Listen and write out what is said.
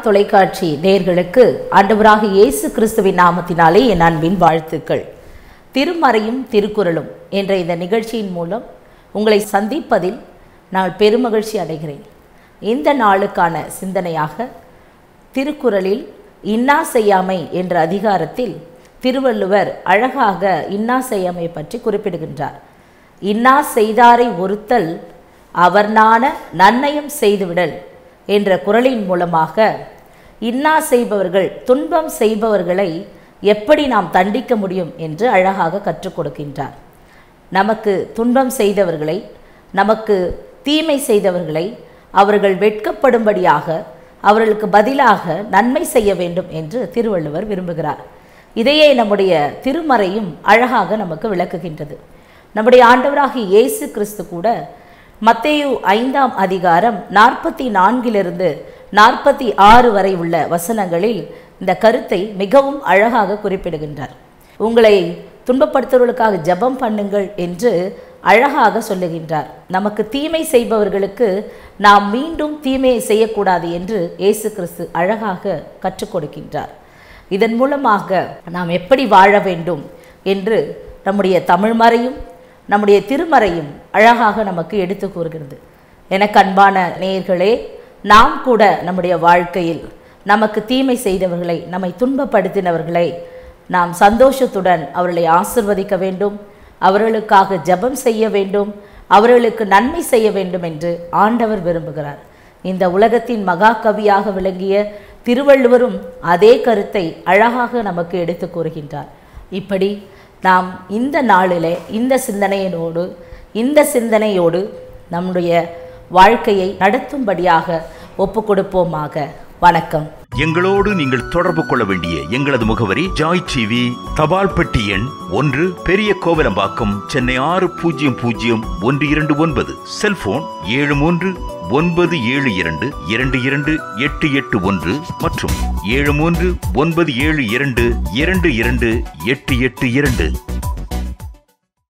தொலைக்காட்சி நேயர்களுக்கு ஆண்டவராக இயேசு கிறிஸ்துவின் நாமத்தினாலே என் அன்பின் வாழ்த்துக்கள் திருமறையும் திருக்குறளும் என்ற இந்த நிகழ்ச்சியின் மூலம் உங்களை சந்திப்பதில் நான் பெருமகிழ்ச்சி அடைகிறேன் இந்த நாளுக்கான சிந்தனையாக திருக்குறளில் இன்னா செய்யாமை என்ற அதிகாரத்தில் திருவள்ளுவர் அழகாக இன்னா செய்யாமை பற்றி குறிப்பிடுகின்றார் இன்னா செய்தாரை ஒருத்தல் அவர் நாண நன்னயம் செய்துவிடல் என்ற குறளின் மூலமாக இன்னா செய்பவர்கள் துன்பம் செய்பவர்களை எப்படி நாம் தண்டிக்க முடியும் என்று அழகாக கற்றுக் கொடுக்கின்றார் நமக்கு துன்பம் செய்தவர்களை நமக்கு தீமை செய்தவர்களை அவர்கள் வெட்கப்படும்படியாக அவர்களுக்கு பதிலாக நன்மை செய்ய வேண்டும் என்று திருவள்ளுவர் விரும்புகிறார் இதையே நம்முடைய திருமறையும் அழகாக நமக்கு விளக்குகின்றது நம்முடைய ஆண்டவராகிய இயேசு கிறிஸ்து கூட மத்தேயு ஐந்தாம் அதிகாரம் நாற்பத்தி நான்கிலிருந்து நாற்பத்தி ஆறு வரை உள்ள வசனங்களில் இந்த கருத்தை மிகவும் அழகாக குறிப்பிடுகின்றார் உங்களை துன்பப்படுத்துவர்களுக்காக ஜெபம் பண்ணுங்கள் என்று அழகாக சொல்லுகின்றார் நமக்கு தீமை செய்பவர்களுக்கு நாம் மீண்டும் தீமையை செய்யக்கூடாது என்று இயேசு கிறிஸ்து அழகாக கற்றுக் கொடுக்கின்றார் இதன் மூலமாக நாம் எப்படி வாழ வேண்டும் என்று நம்முடைய தமிழ்மறையும் நம்முடைய திருமறையும் அழகாக நமக்கு எடுத்து கூறுகிறது எனக்கு அன்பான நேயர்களே நாம் கூட நம்முடைய வாழ்க்கையில் நமக்கு தீமை செய்தவர்களை நம்மை துன்பப்படுத்தினவர்களை நாம் சந்தோஷத்துடன் அவர்களை ஆசிர்வதிக்க வேண்டும் அவர்களுக்காக ஜெபம் செய்ய வேண்டும் அவர்களுக்கு நன்மை செய்ய வேண்டும் என்று ஆண்டவர் விரும்புகிறார் இந்த உலகத்தின் மகா கவியாக விளங்கிய திருவள்ளுவரும் அதே கருத்தை அழகாக நமக்கு எடுத்து கூறுகின்றார் இப்படி நாம் இந்த நாளிலே இந்த சிந்தனையினோடு இந்த சிந்தனையோடு நம்முடைய வாழ்க்கையை நடத்தும்படியாக ஒப்பு கொடுப்போமாக வணக்கம் எங்களோடு நீங்கள் தொடர்பு கொள்ள வேண்டிய எங்களது முகவரி ஜாய் டிவி தபால் பெட்டி எண் ஒன்று பெரிய கோவலம்பாக்கம் சென்னை ஆறு பூஜ்ஜியம் பூஜ்ஜியம் ஒன்று இரண்டு ஒன்பது செல்போன் ஏழு மூன்று ஒன்பது ஏழு இரண்டு இரண்டு இரண்டு எட்டு எட்டு ஒன்று மற்றும் ஏழு மூன்று ஒன்பது ஏழு இரண்டு இரண்டு இரண்டு எட்டு எட்டு இரண்டு